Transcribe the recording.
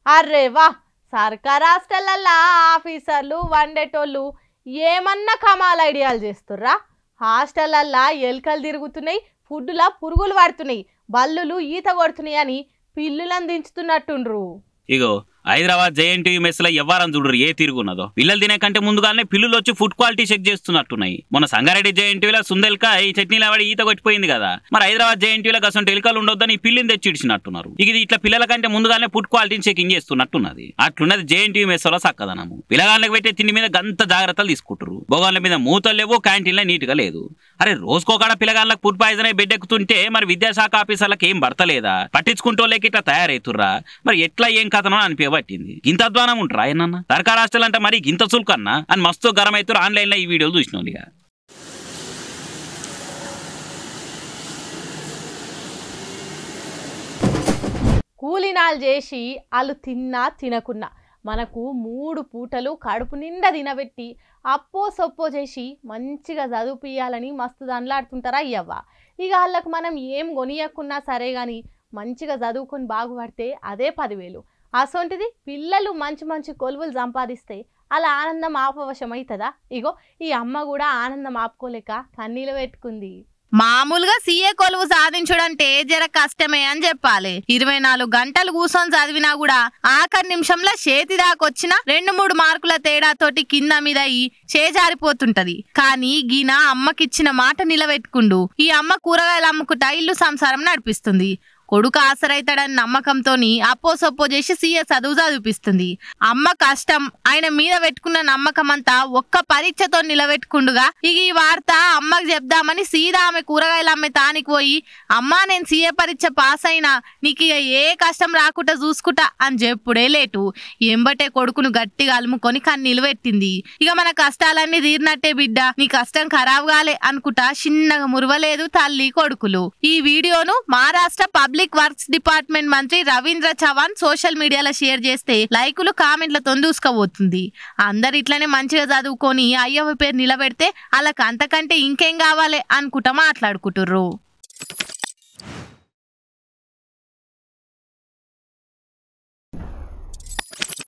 array వా సర్కార్ హాస్టల్లల్లా ఆఫీసర్లు వండేటోళ్ళు ఏమన్నా కమాల్ ఐడియాలు చేస్తుర్రా హాస్టల్లల్లా ఎలుకలు తిరుగుతున్నాయి ఫుడ్లా పురుగులు పడుతున్నాయి బల్లులు ఈత కొడుతున్నాయి అని పిల్లులను దించుతున్నట్టుండ్రు ఇగో హైదరాబాద్ జేఎన్టీయూ మెస్ లో ఎవ్వరం చూడరు ఏ తిరుగున్నదో పిల్లలు తినే కంటే ముందుగానే పిల్లులు వచ్చి ఫుడ్ క్వాలిటీ చెక్ చేస్తున్నట్టున్నాయి మన సంగారెడ్డి జేఎన్టీయూలో సుందెల్క ఈ చట్నీలు ఆవిడ ఈత కొట్టిపోయింది కదా మరి హైదరాబాద్ జేఎన్టీయూలో అసలు ఎలుకలు ఉండొద్దని ఈ పిల్లిని తెచ్చి ఇడిచినట్టున్నారు ఇక ఇది ఇట్లా పిల్లల కంటే ముందుగానే ఫుడ్ క్వాలిటీని చెకింగ్ చేస్తున్నట్టున్నది అట్లున్నది జేఎన్టీయూ మెస్ లో చక్కదనము పిల్లగాళ్ళకి పెట్టే తిండి మీద గంత జాగ్రత్తలు తీసుకుంటారు భోగాళ్ళ మీద మూతలు లేవు క్యాంటీన్లో నీట్ గా లేదు అరే రోజుకోకాడ పిల్లగాళ్ళకి ఫుడ్ పాయిజన్ అయి బెడ్ ఎక్కుతుంటే మరి విద్యాశాఖ ఆఫీసర్లకు ఏం భర్తలేదా పట్టించుకుంటోళ్ళకి ఇట్లా తయారైతుర్రా మరి ఎట్లా ఏం కథనో అనిపించబట్టింది ఇంత అధ్వానం ఉంటారా ఆయనన్న సర్కార్ హాస్టల్ అంటే మరి ఇంత చుల్కన్నా అని మస్తు గరం అవుతారు ఆన్లైన్ లో ఈ వీడియోలు చూసినాం ఇక కూలినాలు చేసి వాళ్ళు తిన్నా తినకున్నా మనకు మూడు పూటలు కడుపు నిండా తినబెట్టి అప్పో సొప్పో చేసి మంచిగా చదువుపియాలని మస్తు దండలాడుతుంటారా అయ్యవ్వ ఇక వాళ్ళకు మనం ఏం కొనియకున్నా సరే కానీ మంచిగా చదువుకొని బాగుపడితే అదే పదివేలు అసొంటిది పిల్లలు మంచి మంచి కొలువులు సంపాదిస్తే అలా ఆనందం ఆపవశం అవుతుందా ఇగో ఈ అమ్మ కూడా ఆనందం ఆపుకోలేక కన్నీళ్ళు పెట్టుకుంది మామూలుగా సీఏ కొలువు సాధించుడంటే జర కష్టమే అని చెప్పాలి ఇరవై నాలుగు గంటలు కూర్చొని చదివినా కూడా ఆఖరి నిమిషంలో చేతి దాకొచ్చిన రెండు మూడు మార్కుల తేడాతోటి కింద మీద అయి చేజారిపోతుంటది కానీ గీన అమ్మకిచ్చిన మాట నిలబెట్టుకుండు ఈ అమ్మ కూరగాయలు అమ్ముకుట ఇల్లు సంసారం నడిపిస్తుంది కొడుకు ఆసరైతాడని నమ్మకంతోని అప్పో సొప్పో చేసి సీఏ చదువు చదివిపిస్తుంది అమ్మ కష్టం ఆయన మీద పెట్టుకున్న నమ్మకం అంతా ఒక్క పరీక్షతో నిలబెట్టుకుండుగా ఇక ఈ వార్త అమ్మకి చెప్దామని సీదా ఆమె కూరగాయలు అమ్మే తానికి పోయి అమ్మా నేను సీఏ పరీక్ష పాస్ అయినా నీకు ఇక ఏ కష్టం రాకుండా చూసుకుంటా అని చెప్పుడే లేటు ఎంబటే కొడుకును గట్టిగా అలుముకొని కన్నీళ్ళు పెట్టింది ఇక మన కష్టాలన్నీ తీరినట్టే బిడ్డ నీ కష్టం ఖరాబ్ కాలే అనుకుంటా చిన్నగా మురవలేదు తల్లి కొడుకులు ఈ వీడియోను మహారాష్ట్ర పబ్లిక్ వర్క్స్ డిపార్ట్మెంట్ మంత్రి రవీంద్ర చవాన్ సోషల్ మీడియాలో షేర్ చేస్తే లైకులు కామెంట్లతో దూసుకపోతుంది అందరు ఇట్లనే మంచిగా చదువుకొని అయ్యవ పేరు నిలబెడితే వాళ్ళకి అంతకంటే ఇంకేం కావాలి అనుకుంటా మాట్లాడుకుంటుర్రు